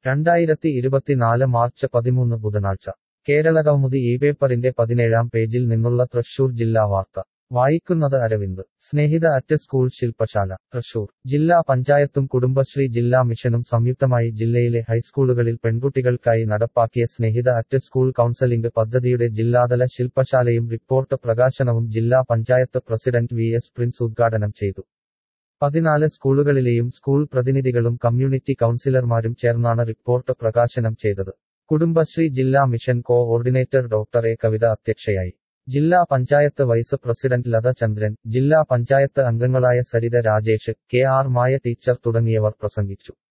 രണ്ടായിരത്തി ഇരുപത്തിനാല് മാർച്ച് പതിമൂന്ന് ബുധനാഴ്ച കേരളകൗമുദി ഈ പേപ്പറിന്റെ പതിനേഴാം പേജിൽ നിന്നുള്ള തൃശൂർ ജില്ലാ വാർത്ത വായിക്കുന്നത് അരവിന്ദ് സ്നേഹിത അറ്റ് സ്കൂൾ ശില്പശാല തൃശൂർ ജില്ലാ പഞ്ചായത്തും കുടുംബശ്രീ ജില്ലാ മിഷനും സംയുക്തമായി ജില്ലയിലെ ഹൈസ്കൂളുകളിൽ പെൺകുട്ടികൾക്കായി നടപ്പാക്കിയ സ്നേഹിത അറ്റ് സ്കൂൾ കൗൺസലിംഗ് പദ്ധതിയുടെ ജില്ലാതല ശില്പശാലയും റിപ്പോർട്ട് പ്രകാശനവും ജില്ലാ panchayat president V S Prince ഉദ്ഘാടനം ചെയ്തു പതിനാല് സ്കൂളുകളിലെയും സ്കൂൾ പ്രതിനിധികളും കമ്മ്യൂണിറ്റി കൗൺസിലർമാരും ചേർന്നാണ് റിപ്പോർട്ട് പ്രകാശനം ചെയ്തത് കുടുംബശ്രീ ജില്ലാ mission coordinator doctor A Kavitha അധ്യക്ഷയായി ജില്ലാ പഞ്ചായത്ത് വൈസ് പ്രസിഡന്റ് ലത ചന്ദ്രൻ ജില്ലാ പഞ്ചായത്ത് അംഗങ്ങളായ Saritha Rajesh K R Maya teacher തുടങ്ങിയവർ പ്രസംഗിച്ചു